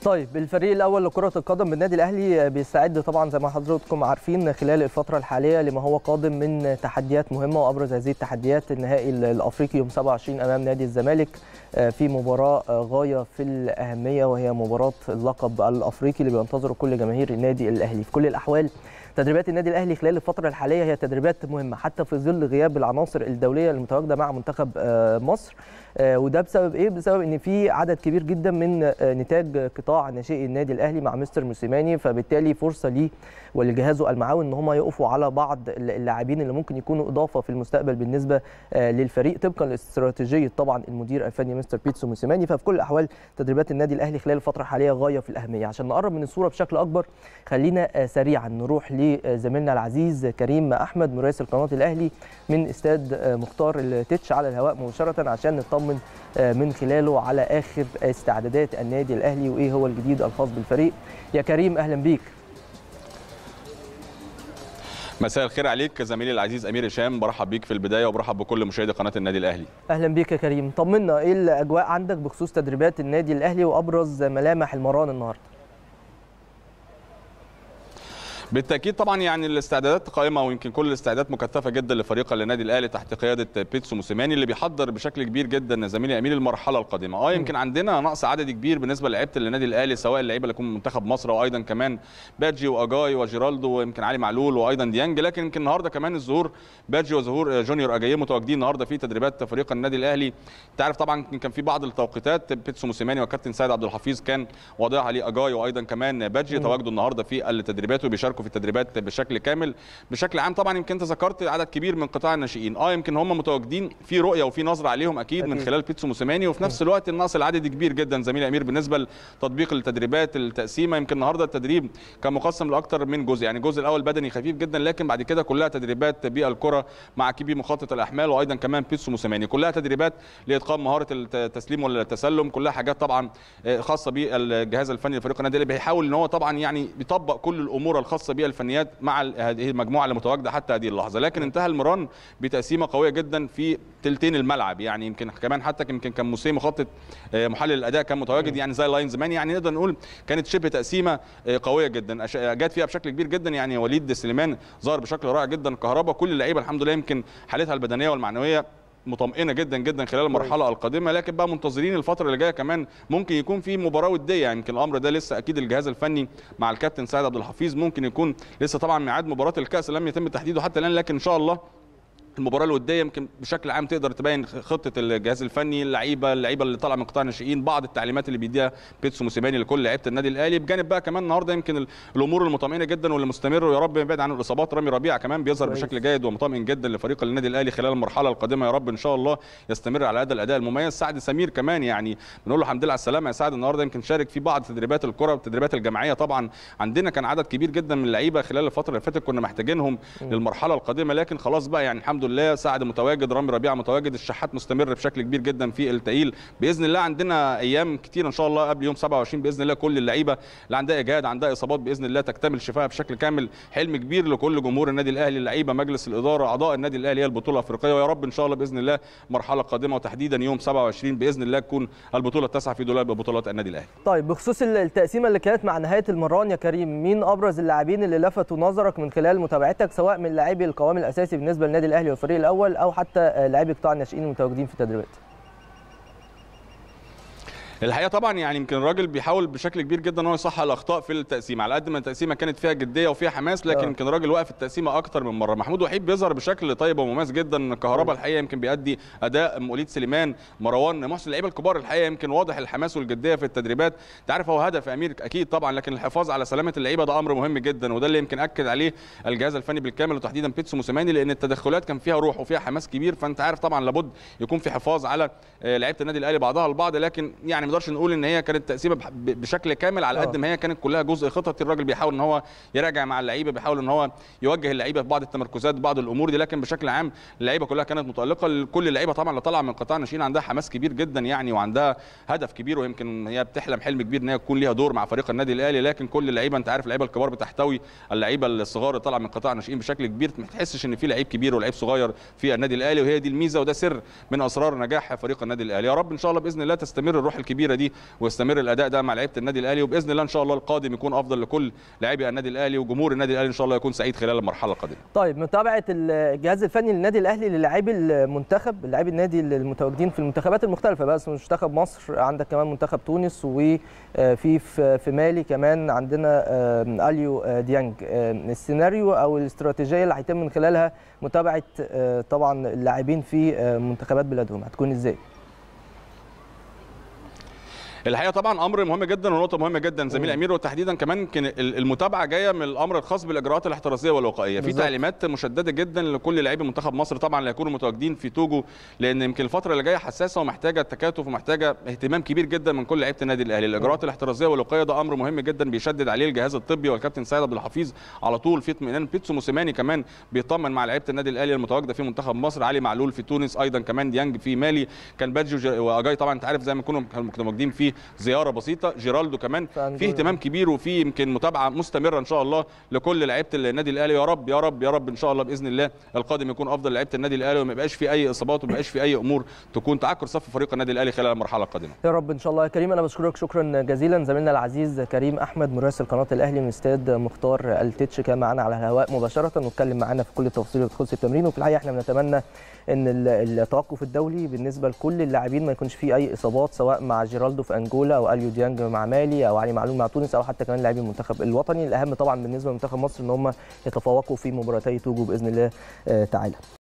طيب الفريق الاول لكره القدم بالنادي الاهلي بيستعد طبعا زي ما حضراتكم عارفين خلال الفتره الحاليه لما هو قادم من تحديات مهمه وابرز هذه التحديات النهائي الافريقي يوم 27 امام نادي الزمالك في مباراه غايه في الاهميه وهي مباراه اللقب الافريقي اللي بينتظره كل جماهير النادي الاهلي في كل الاحوال تدريبات النادي الاهلي خلال الفتره الحاليه هي تدريبات مهمه حتى في ظل غياب العناصر الدوليه المتواجده مع منتخب مصر وده بسبب ايه بسبب ان في عدد كبير جدا من نتاج قطاع ناشئي النادي الاهلي مع مستر موسيماني فبالتالي فرصه ليه ولجهازه المعاون ان هم يقفوا على بعض اللاعبين اللي ممكن يكونوا اضافه في المستقبل بالنسبه للفريق طبقا لاستراتيجيه طبعا المدير الفني مستر بيتسو موسيماني ففي كل الاحوال تدريبات النادي الاهلي خلال الفتره الحاليه غايه في الاهميه عشان نقرب من الصوره بشكل اكبر خلينا سريعا نروح لزميلنا العزيز كريم احمد مراسل قناه الاهلي من استاد مختار التتش على الهواء مباشره عشان نطمن من خلاله على اخر استعدادات النادي الاهلي وايه هو الجديد الخاص بالفريق يا كريم اهلا بيك مساء الخير عليك زميلي العزيز امير هشام برحب بيك في البدايه وبرحب بكل مشاهدي قناه النادي الاهلي اهلا بيك يا كريم طمنا ايه الاجواء عندك بخصوص تدريبات النادي الاهلي وابرز ملامح المران النهارده بالتاكيد طبعا يعني الاستعدادات قائمه ويمكن كل الاستعدادات مكثفه جدا لفريق النادي الاهلي تحت قياده بيتسو موسيماني اللي بيحضر بشكل كبير جدا زميلي امير المرحله القادمه اه يمكن عندنا نقص عدد كبير بالنسبه لعيبه النادي الاهلي سواء اللعيبه اللي يكون منتخب مصر وايضا كمان باجي واجاي وجيرالدو ويمكن علي معلول وايضا ديانج لكن يمكن النهارده كمان الظهور باجي وظهور جونيور اجاي متواجدين النهارده في تدريبات فريق النادي الاهلي انت عارف طبعا كان في بعض التوقيتات بيتسو موسيماني وكابتن سيد عبد الحفيظ كان واضح عليه اجاي وايضا كمان باجي تواجدوا النهارده في التدريبات وبيشاركوا في التدريبات بشكل بشكل كامل بشكل عام طبعا يمكن انت ذكرت عدد كبير من قطاع الناشئين اه يمكن هم متواجدين في رؤيه وفي نظره عليهم اكيد, أكيد. من خلال بيتسو موسيماني وفي نفس الوقت النقص العددي كبير جدا زميلي امير بالنسبه لتطبيق التدريبات التقسيمه يمكن النهارده التدريب كان مقسم لاكثر من جزء يعني الجزء الاول بدني خفيف جدا لكن بعد كده كلها تدريبات بالكره مع كبير مخطط الاحمال وايضا كمان بيتسو موسيماني كلها تدريبات لاتقان مهاره التسليم والتسلم كلها حاجات طبعا خاصه بالجهاز الفني لفريق النادي الاهلي بيحاول ان هو طبعا يعني بيطبق كل الامور الخاصه بالفنيات مع هذه المجموعه المجموعه اللي متواجده حتى هذه اللحظه لكن انتهى المران بتقسيمه قويه جدا في تلتين الملعب يعني يمكن كمان حتى يمكن كان موسيه مخطط محلل الاداء كان متواجد يعني زي لاين زمان يعني نقدر نقول كانت شبه تقسيمه قويه جدا جات فيها بشكل كبير جدا يعني وليد سليمان ظهر بشكل رائع جدا كهربا كل اللعيبه الحمد لله يمكن حالتها البدنيه والمعنويه مطمئنه جدا جدا خلال المرحله القادمه لكن بقى منتظرين الفتره اللي جايه كمان ممكن يكون في مباراه وديه يعني يمكن الامر ده لسه اكيد الجهاز الفني مع الكابتن سعد عبد الحفيظ ممكن يكون لسه طبعا ميعاد مباراه الكاس لم يتم تحديده حتى الان لكن ان شاء الله المباراه الوديه يمكن بشكل عام تقدر تبين خطه الجهاز الفني اللعيبه اللعيبه اللي طالعه من قطاع الناشئين بعض التعليمات اللي بيديها بيتسو موسيماني لكل لعيبه النادي الاهلي بجانب بقى كمان النهارده يمكن الامور المطمئنه جدا واللي مستمر ويا رب يبعد عن الاصابات رامي ربيعه كمان بيظهر بشكل جيد ومطمئن جدا لفريق النادي الاهلي خلال المرحله القادمه يا رب ان شاء الله يستمر على هذا الاداء المميز سعد سمير كمان يعني بنقول له الحمد لله على السلامه يا سعد النهارده يمكن شارك في بعض تدريبات الكره والتدريبات الجماعيه طبعا عندنا كان عدد كبير جدا من اللعيبه خلال الفتره اللي فاتت كنا محتاجينهم للمرحله القادمه لكن خلاص بقى يعني الحمد لله سعد متواجد رامي ربيعه متواجد الشحات مستمر بشكل كبير جدا في التقيل باذن الله عندنا ايام كتير ان شاء الله قبل يوم 27 باذن الله كل اللعيبه اللي عندها اجهاد عندها اصابات باذن الله تكتمل شفائها بشكل كامل حلم كبير لكل جمهور النادي الاهلي اللعيبه مجلس الاداره اعضاء النادي الاهلي هي البطوله الافريقيه ويا رب ان شاء الله باذن الله مرحله قادمه وتحديدا يوم 27 باذن الله تكون البطوله التاسعه في دولاب بطولات النادي الاهلي طيب بخصوص التقسيمه اللي كانت مع نهايه المران يا كريم مين ابرز اللاعبين اللي لفتوا نظرك من خلال متابعتك سواء من لاعبي القوام الاساسي بالنسبه للنادي الاهلي والفريق الاول او حتى لاعبي قطاع الناشئين المتواجدين في التدريبات الحقيقه طبعا يعني يمكن الراجل بيحاول بشكل كبير جدا ان هو يصحح الاخطاء في التقسيمه على قد ما التقسيمه كانت فيها جديه وفيها حماس لكن يمكن الراجل وقف التقسيمه اكتر من مره محمود وحيد بيظهر بشكل طيب ومميز جدا كهربا الحقيقه يمكن بيأدي اداء وليد سليمان مروان محسن اللعيبه الكبار الحقيقه يمكن واضح الحماس والجديه في التدريبات انت عارف هو هدف امير اكيد طبعا لكن الحفاظ على سلامه اللعيبه ده امر مهم جدا وده اللي يمكن اكد عليه الجهاز الفني بالكامل وتحديدا بيتسو موسيماني لان التدخلات كان فيها روح وفيها حماس كبير فانت عارف طبعا لابد يكون في حفاظ على لعيبه النادي الاهلي بعضها البعض لكن يعني ما نقدرش نقول ان هي كانت تقسيمه بشكل كامل على قد ما هي كانت كلها جزء خططي الراجل بيحاول ان هو يراجع مع اللعيبه بيحاول ان هو يوجه اللعيبه في بعض التمركزات بعض الامور دي لكن بشكل عام اللعيبه كلها كانت متالقه كل اللعيبه طبعا اللي طالعه من قطاع الناشئين عندها حماس كبير جدا يعني وعندها هدف كبير ويمكن هي بتحلم حلم كبير ان هي يكون ليها دور مع فريق النادي الاهلي لكن كل اللعيبه انت عارف اللعيبه الكبار بتحتوي اللعيبه الصغار اللي طالعه من قطاع الناشئين بشكل كبير ما تحسش ان في لعيب كبير ولعيب صغير في النادي الاهلي وهي دي الميزه وده سر من اسرار نجاح فريق النادي الاهلي يا رب ان شاء الله باذن الله تستمر الروح الكبيره الكبيره دي ويستمر الاداء ده مع لعيبه النادي الاهلي وباذن الله ان شاء الله القادم يكون افضل لكل لاعبي النادي الاهلي وجمهور النادي الاهلي ان شاء الله يكون سعيد خلال المرحله القادمه طيب متابعه الجهاز الفني للنادي الاهلي للاعبي المنتخب لاعبي النادي المتواجدين في المنتخبات المختلفه بس مش منتخب مصر عندك كمان منتخب تونس وفي في مالي كمان عندنا اليو ديانج السيناريو او الاستراتيجيه اللي هيتم من خلالها متابعه طبعا اللاعبين في منتخبات بلادهم هتكون ازاي؟ الحقيقه طبعا امر مهم جدا ونقطه مهمه جدا زميل امير وتحديدا كمان يمكن المتابعه جايه من الامر الخاص بالاجراءات الاحترازيه والوقائيه في تعليمات مشدده جدا لكل لاعبي منتخب مصر طبعا اللي هيكونوا متواجدين في توجو لان يمكن الفتره اللي جايه حساسه ومحتاجه تكاتف ومحتاجه اهتمام كبير جدا من كل لعيبه النادي الاهلي الاجراءات الاحترازيه والوقائيه ده امر مهم جدا بيشدد عليه الجهاز الطبي والكابتن سيد عبد الحفيظ على طول في اطمئنان بيتسو موسيماني كمان بيطمن مع لعيبه النادي الاهلي المتواجده في منتخب مصر علي معلول في تونس ايضا كمان ديانج في مالي كان بادجو واجاي طبعا انت عارف زي ما كنا متواجدين في زياره بسيطه بسيطه جيرالدو كمان في اهتمام كبير وفي يمكن متابعه مستمره ان شاء الله لكل لعيبه النادي الاهلي يا رب يا رب يا رب ان شاء الله باذن الله القادم يكون افضل لعيبه النادي الاهلي وما يبقاش في اي اصابات وما يبقاش في اي امور تكون تعكر صف فريق النادي الاهلي خلال المرحله القادمه يا رب ان شاء الله يا كريم انا بشكرك شكرا جزيلا زميلنا العزيز كريم احمد مراسل قناه الاهلي من استاد مختار التتش كان معانا على الهواء مباشره واتكلم معانا في كل التفاصيل اللي بتخص التمرين وفي الحقيقه احنا بنتمنى ان التوقف الدولي بالنسبه لكل اللاعبين ما يكونش فيه اي اصابات سواء مع جيرالدو في انجولا او اليو ديانج مع مالي او علي معلول مع تونس او حتى كمان لاعبي المنتخب الوطني الاهم طبعا بالنسبه لمنتخب مصر ان هم يتفوقوا في مباراتي توجو باذن الله تعالى